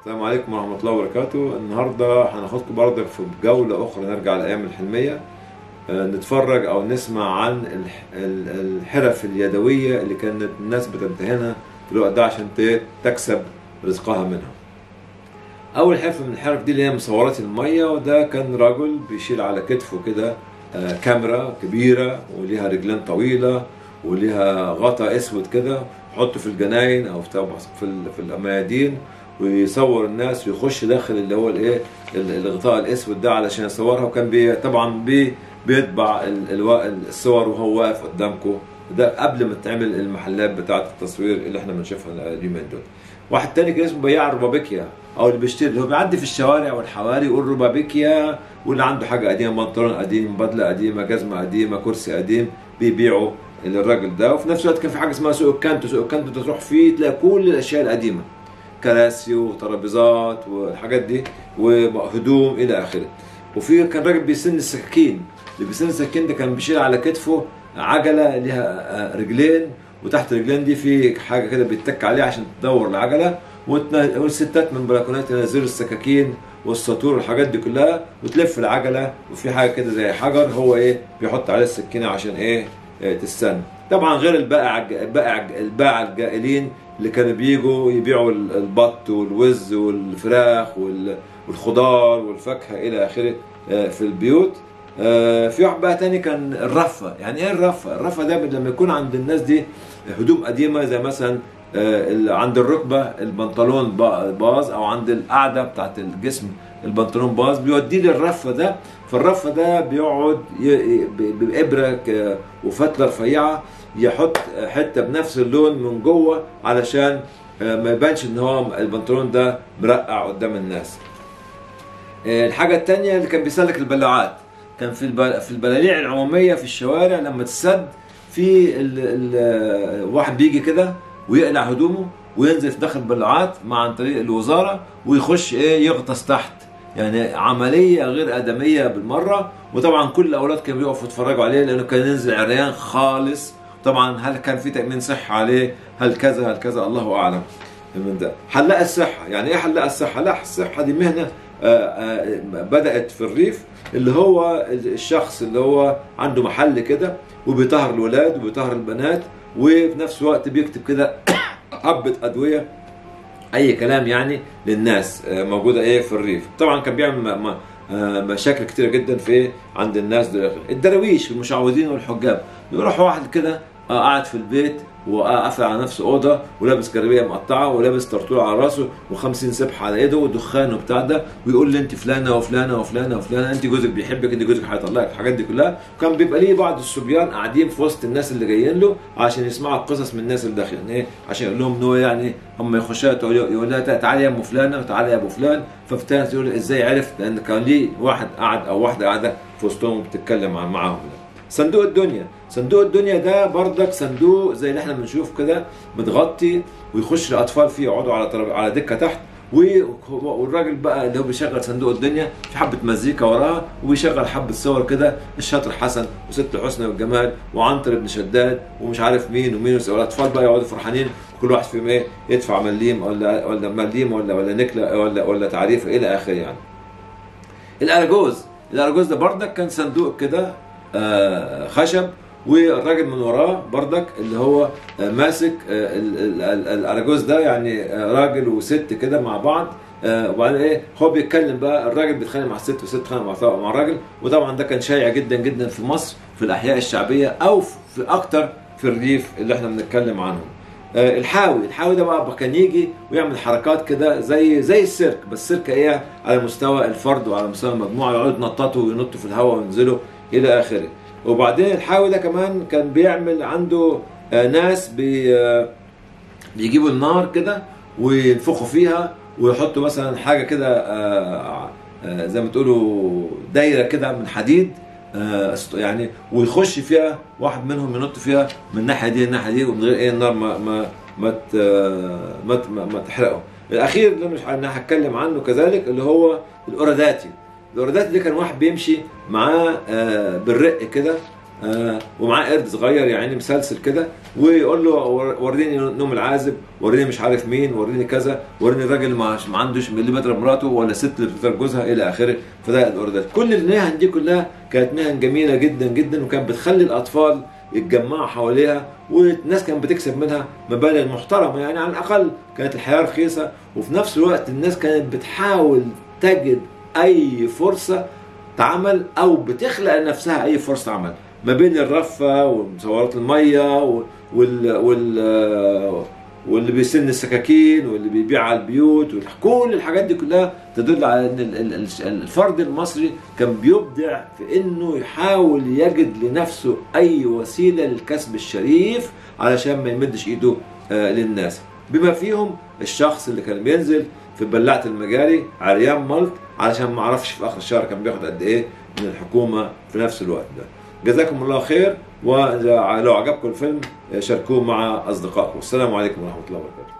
السلام عليكم ورحمة الله وبركاته النهاردة هناخدكم برضك في جولة أخرى نرجع لأيام الحلمية آه، نتفرج أو نسمع عن الح- ال- الحرف اليدوية اللي كانت الناس بتمتهنها في الوقت ده عشان ت- تكسب رزقها منها أول حرف من الحرف دي اللي هي مصورات المية وده كان رجل بيشيل على كتفه كده آه، كاميرا كبيرة وليها رجلين طويلة وليها غطا اسود كده يحطه في الجناين او في في ال- في الميادين ويصور الناس ويخش داخل اللي هو الايه ال- الغطاء الاسود ده علشان يصورها وكان بي طبعا بي بيطبع ال- الوا- الصور وهو واقف قدامكم ده قبل ما تعمل المحلات بتاعه التصوير اللي احنا بنشوفها اليومين دول واحد تاني كان اسمه بياع الربابيكيا او اللي بيشتري اللي هو بيعدي في الشوارع والحواري يقول ربابيكيا واللي عنده حاجه قديمه بنطلون قديم بدله قديمه جزمه قديمه كرسي قديم بيبيعوا للراجل ده وفي نفس الوقت كان في حاجه اسمها سوق الكانتو سوق الكانتو ده تروح فيه تلاقي كل الاشياء القديمه كراسي وترابيزات والحاجات دي وهدوم الى اخره وفي كان راجل بيسن السكاكين اللي بيسن السكاكين ده كان بيشيل على كتفه عجله لها رجلين وتحت الرجلين دي في حاجه كده بيتك عليها عشان تدور العجله وتنا- والستات من بلكونات ينزلوا السكاكين والسطور والحاجات دي كلها وتلف العجله وفي حاجه كده زي حجر هو ايه بيحط عليه السكينه عشان ايه إيه تستنى طبعا غير البائع البائع البائع الجائلين اللي كانوا بيجوا يبيعوا ال- البط والوز والفراخ وال- والخضار والفاكهه الى اخره آه، في البيوت آه، في واحد بقى تاني كان الرفه يعني ايه الرفه الرفه ده لما يكون عند الناس دي هدوم قديمه زي مثلا آه، ال- عند الركبه البنطلون با- باظ او عند القاعده بتاعت الجسم البنطلون باظ بيوديه للرفه ده فالرفه ده بيقعد ي- ي- ب- بابره ك- وفتله رفيعه يحط حته بنفس اللون من جوه علشان آه، ما يبانش ان هو البنطلون ده مرقع قدام الناس آه، الحاجة التانية اللي كان بيسلك البلاعات كان في الب- في البلاليع العمومية في الشوارع لما تسد في ال ال واحد بيجي كده ويقلع هدومه وينزل في داخل البلاعات مع عن طريق الوزارة ويخش ايه يغطس تحت يعني عملية غير آدمية بالمرة وطبعا كل الأولاد كانوا بيقفوا يتفرجوا عليه لأنه كان ينزل عريان خالص طبعا هل كان في تأمين صحي عليه هل كذا هل كذا الله أعلم من ده حلاق الصحة يعني ايه حلاق الصحة لا الصحة دي مهنة آه، آه، بدأت في الريف اللي هو الشخص اللي هو عنده محل كده وبيطهر الولاد وبيطهر البنات وفي نفس الوقت بيكتب كده حبة أدوية أي كلام يعني للناس آه، موجودة إيه في الريف طبعا كان بيعمل م- م- آه، مشاكل كتيرة جدا في عند الناس دول الدراويش المشعوذين والحجاب يروح واحد كده آه، قاعد في البيت وقافل على نفسه اوضه ولابس جلابيه مقطعه ولابس طرطور على راسه و50 سبحه على ايده ودخان وبتاع ده ويقول لي انت فلانه وفلانه وفلانه وفلانه انت جوزك بيحبك انت جوزك هيطلقك الحاجات دي كلها وكان بيبقى ليه بعض الصبيان قاعدين في وسط الناس اللي جايين له عشان يسمعوا القصص من الناس اللي داخلين ايه عشان يقول لهم ان هو يعني هم يخشوا يقول يقول لها تعالى يا ام فلانه وتعالى يا ابو فلان ففتاه تقول ازاي عرفت لان كان ليه واحد قاعد او واحده قاعده في وسطهم وبتتكلم عن- معاهم ده. صندوق الدنيا صندوق الدنيا ده بردك صندوق زي اللي احنا بنشوف كده متغطي ويخش الاطفال فيه يقعدوا على طرب على دكه تحت و- والراجل بقى اللي هو بيشغل صندوق الدنيا في حبه مزيكا وراها وبيشغل حبه صور كده الشاطر حسن وست حسني والجمال وعنتر بن شداد ومش عارف مين ومين والاطفال بقى يقعدوا فرحانين كل واحد فيهم ايه يدفع مليم ولا ولا مليم ولا ولا نكله ولا ولا تعريفه الى اخره يعني الارجوز الارجوز ده بردك كان صندوق كده آه، خشب والراجل من وراه بردك اللي هو آه، ماسك آه، ال- ال- ال- الارجوز ده يعني آه، راجل وست كده مع بعض آه، وبعدين ايه هو بيتكلم بقى الراجل بيتخانق مع الست والست بتتخانق مع مع الراجل وطبعا ده كان شائع جدا جدا في مصر في الاحياء الشعبيه او في اكتر في الريف اللي احنا بنتكلم عنهم آه، الحاوي الحاوي ده بقى كان يجي ويعمل حركات كده زي زي السيرك بس السيرك ايه على مستوى الفرد وعلى مستوى المجموعه يقعدوا يتنططوا وينطوا في الهواء وينزلوا الى اخره وبعدين الحاوي ده كمان كان بيعمل عنده آه، ناس بي آه، بيجيبوا النار كده وينفخوا فيها ويحطوا مثلا حاجه كده آه، آه، زي ما تقولوا دايره كده من حديد آه، است- يعني ويخش فيها واحد منهم ينط فيها من الناحيه دي الناحيه دي ومن غير ايه النار ما ما ما ت- ما ت- ما, ما تحرقه. الاخير اللي مش انا هتكلم عنه كذلك اللي هو الاوراداتي. الاوراداتي ده كان واحد بيمشي معاه آه، بالرق كده آه ومعاه قرد صغير يعني مسلسل كده ويقول له ور- وريني نوم العازب وريني مش عارف مين وريني كذا وريني الراجل اللي ما ما عندوش اللي بيضرب مراته ولا الست اللي بتضرب جوزها الى اخره فده الاوردات كل المهن دي كلها كانت مهن جميله جدا جدا وكانت بتخلي الاطفال يتجمعوا حواليها والناس كانت بتكسب منها مبالغ محترمه يعني على الاقل كانت الحياه رخيصه وفي نفس الوقت الناس كانت بتحاول تجد اي فرصه عمل او بتخلق لنفسها اي فرصه عمل ما بين الرفه ومصورات الميه و- وال وال واللي بيسن السكاكين واللي بيبيع على البيوت كل الحاجات دي كلها تدل على ان ال- ال- ال- الفرد المصري كان بيبدع في انه يحاول يجد لنفسه اي وسيله للكسب الشريف علشان ما يمدش ايده آه، للناس بما فيهم الشخص اللي كان بينزل في بلاعه المجاري عريان ملط علشان ما اعرفش في اخر الشهر كان بياخد قد ايه من الحكومه في نفس الوقت ده جزاكم الله خير ولو عجبكم الفيلم شاركوه مع اصدقائكم والسلام عليكم ورحمه الله وبركاته